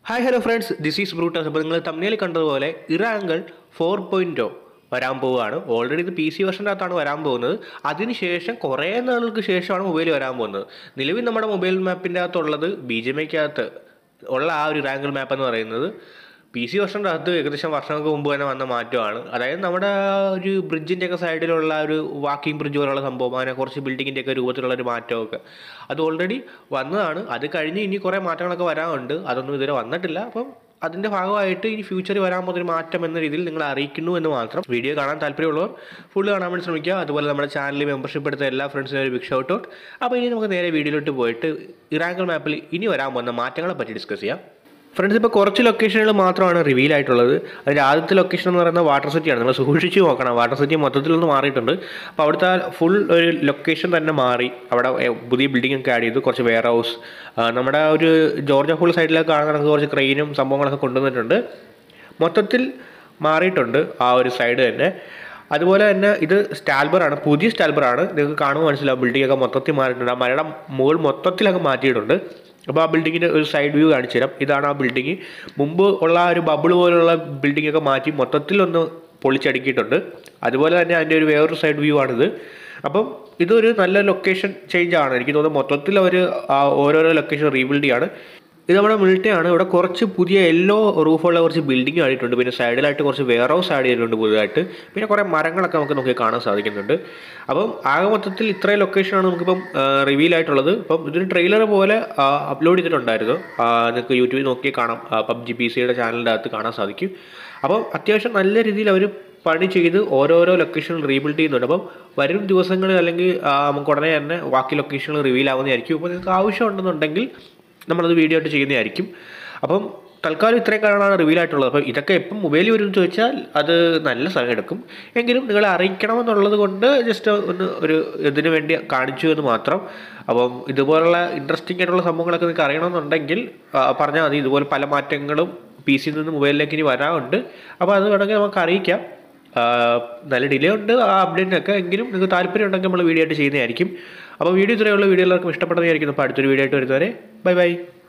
hi hello friends this is Brutus അപ്പോൾ നിങ്ങൾ തമ്മിൽ കണ്ടതുപോലെ ഇറാങ്കൽ ഫോർ പോയിൻറ്റോ വരാൻ പോവുകയാണ് ഓൾറെഡി ഇത് പി സി വെർഷൻ്റെ അകത്താണ് വരാൻ പോകുന്നത് അതിനുശേഷം കുറേ നാളുകൾക്ക് ശേഷമാണ് മൊബൈൽ വരാൻ പോകുന്നത് നിലവിൽ നമ്മുടെ മൊബൈൽ മാപ്പിൻ്റെ അകത്തുള്ളത് ബി ജെ എമ്മയ്ക്കകത്ത് ഉള്ള ആ ഒരു ഇറാങ്കൽ മാപ്പ് എന്ന് പറയുന്നത് പി സി വെർഷൻ്റെ അകത്ത് ഏകദേശം വർഷങ്ങൾക്ക് മുമ്പ് തന്നെ വന്ന മാറ്റമാണ് അതായത് നമ്മുടെ ആ ഒരു ബ്രിഡ്ജിൻ്റെ ഒക്കെ സൈഡിലുള്ള ഒരു വാക്കിംഗ് ബ്രിഡ്ജ് പോലുള്ള സംഭവം അങ്ങനെ കുറച്ച് ബിൽഡിങ്ങിൻ്റെ ഒക്കെ രൂപത്തിലുള്ള ഒരു മാറ്റമൊക്കെ അത് ഓൾറെഡി വന്നതാണ് അത് കഴിഞ്ഞ് ഇനി കുറേ മാറ്റങ്ങളൊക്കെ വരാനുണ്ട് അതൊന്നും ഇതുവരെ വന്നിട്ടില്ല അപ്പം അതിൻ്റെ ഭാഗമായിട്ട് ഇനി ഫ്യൂച്ചറിൽ വരാൻ പോകുന്ന ഒരു മാറ്റം എന്ന രീതിയിൽ നിങ്ങൾ അറിയിക്കുന്നു എന്ന് മാത്രം വീഡിയോ കാണാൻ താല്പര്യമുള്ളവർ ഫുള്ള് കാണാൻ വേണ്ടി ശ്രമിക്കുക അതുപോലെ നമ്മുടെ ചാനലിൽ മെമ്പർഷിപ്പ് എടുത്ത എല്ലാ ഫ്രണ്ട്സിനും ഒരു ബിഗ് ഷൗട്ട് ഔട്ട് അപ്പോൾ ഇനി നമുക്ക് നേരെ വീഡിയോയിലോട്ട് പോയിട്ട് ഇറാങ്കൽ മാപ്പിൽ ഇനി വരാൻ പോകുന്ന മാറ്റങ്ങളെ പറ്റി ഡിസ്കസ് ചെയ്യാം ഫ്രണ്ട്സ് ഇപ്പോൾ കുറച്ച് ലൊക്കേഷനുകൾ മാത്രമാണ് റിവീൽ ആയിട്ടുള്ളത് അതിൻ്റെ ആദ്യത്തെ ലൊക്കേഷൻ എന്ന് പറയുന്നത് വാട്ടർ സിറ്റിയാണ് നിങ്ങൾ സൂക്ഷിച്ച് നോക്കണം വാട്ടർ സിറ്റി മൊത്തത്തിലൊന്ന് മാറിയിട്ടുണ്ട് അപ്പോൾ അവിടുത്തെ ഫുൾ ഒരു ലൊക്കേഷൻ തന്നെ മാറി അവിടെ എ, പുതിയ ബിൽഡിംഗ് ഒക്കെ ആഡ് ചെയ്തു കുറച്ച് വെയർ ഹൗസ് നമ്മുടെ ആ ഒരു ജോർജ ഫുൾ സൈഡിലൊക്കെ കാണുന്ന കുറച്ച് ക്രെയിനും സംഭവങ്ങളൊക്കെ കൊണ്ടുവന്നിട്ടുണ്ട് മൊത്തത്തിൽ മാറിയിട്ടുണ്ട് ആ ഒരു സൈഡ് തന്നെ അതുപോലെ തന്നെ ഇത് സ്റ്റാൽബറാണ് പുതിയ സ്റ്റാൽബറാണ് നിങ്ങൾക്ക് കാണുമ്പോൾ മനസ്സിലാവും ബിൽഡിംഗ് ഒക്കെ മൊത്തത്തിൽ മാറിയിട്ടുണ്ട് ആ മലയുടെ മുകൾ മൊത്തത്തിലൊക്കെ മാറ്റിയിട്ടുണ്ട് അപ്പോൾ ആ ബിൽഡിങ്ങിൻ്റെ ഒരു സൈഡ് വ്യൂ കാണിച്ചു തരാം ഇതാണ് ആ ബിൽഡിങ് മുമ്പ് ഉള്ള ആ ഒരു ബബിൾ പോലുള്ള ബിൽഡിംഗ് ഒക്കെ മാറ്റി മൊത്തത്തിലൊന്ന് പൊളിച്ചടുക്കിയിട്ടുണ്ട് അതുപോലെ തന്നെ അതിൻ്റെ ഒരു വേറൊരു സൈഡ് വ്യൂ ആണിത് അപ്പം ഇതൊരു നല്ല ലൊക്കേഷൻ ചേഞ്ച് ആണ് എനിക്ക് തോന്നുന്നു മൊത്തത്തിൽ അവർ ഓരോരോ ലൊക്കേഷൻ റീബിൽഡ് ചെയ്യാണ് ഇത് നമ്മുടെ മിലിറ്ററി ആണ് ഇവിടെ കുറച്ച് പുതിയ യെല്ലോ റൂഫുള്ള കുറച്ച് ബിൽഡിംഗ് ആയിട്ടുണ്ട് പിന്നെ സൈഡിലായിട്ട് കുറച്ച് വെയർ ഹൗസ് ആഡ് ചെയ്തിട്ടുണ്ട് പുതുതായിട്ട് പിന്നെ കുറേ മരങ്ങളൊക്കെ നമുക്ക് നോക്കി കാണാൻ സാധിക്കുന്നുണ്ട് അപ്പം ആകെ മൊത്തത്തിൽ ഇത്രയും ലൊക്കേഷനാണ് നമുക്കിപ്പം റിവീൽ ആയിട്ടുള്ളത് അപ്പം ഇതൊരു ട്രെയിലർ പോലെ അപ്ലോഡ് ചെയ്തിട്ടുണ്ടായിരുന്നു ആ, നിങ്ങൾക്ക് യൂട്യൂബിൽ നോക്കി കാണാം പബ്ജി പി സിയുടെ ചാനലിൻ്റെ അകത്ത് കാണാൻ സാധിക്കും അപ്പം അത്യാവശ്യം നല്ല രീതിയിൽ അവർ പണി ചെയ്ത് ഓരോരോ ലൊക്കേഷൻ റീബിൽഡ് ചെയ്യുന്നുണ്ട് അപ്പം വരും ദിവസങ്ങളിൽ അല്ലെങ്കിൽ ആ, നമുക്ക് ഉടനെ തന്നെ ബാക്കി ലൊക്കേഷനുകൾ റിവീൽ ആവുന്നതായിരിക്കും അപ്പോൾ നിങ്ങൾക്ക് ആവശ്യമുണ്ടെന്നുണ്ടെങ്കിൽ നമ്മളത് വീഡിയോ ആയിട്ട് ചെയ്യുന്നതായിരിക്കും അപ്പം തൽക്കാലം ഇത്രയും കാരണമാണ് റിവീൽ ആയിട്ടുള്ളത് അപ്പോൾ ഇതൊക്കെ എപ്പം മൊബൈലിൽ വരും എന്ന് ചോദിച്ചാൽ അത് നല്ല സമയം എടുക്കും എങ്കിലും നിങ്ങളെ അറിയിക്കണമെന്നുള്ളത് കൊണ്ട് ജസ്റ്റ് ഒന്ന് ഒരു ഇതിന് വേണ്ടി കാണിച്ചു എന്ന് മാത്രം അപ്പം ഇതുപോലുള്ള ഇൻട്രസ്റ്റിംഗ് ആയിട്ടുള്ള സംഭവങ്ങളൊക്കെ നിങ്ങൾക്ക് അറിയണമെന്നുണ്ടെങ്കിൽ ആ, പറഞ്ഞാൽ മതി ഇതുപോലെ പല മാറ്റങ്ങളും പി സിയിൽ നിന്ന് മൊബൈലിലേക്ക് ഇനി വരാറുണ്ട് അപ്പോൾ അത് വേണമെങ്കിൽ നമുക്ക് അറിയിക്കാം ആ, നല്ല ഡിലേ ഉണ്ട് ആ അപ്ഡേറ്റിനൊക്കെ എങ്കിലും നിങ്ങൾക്ക് താല്പര്യം ഉണ്ടെങ്കിൽ നമ്മൾ വീഡിയോ ആയിട്ട് ചെയ്യുന്നതായിരിക്കും അപ്പോൾ വീഡിയോ ഇത്രയുള്ള വീഡിയോ എല്ലാവർക്കും ഇഷ്ടപ്പെടുന്നതായിരിക്കും അപ്പോൾ അടുത്തൊരു വീഡിയോ ആയിട്ട് വരുന്നവരെ ബൈ ബൈ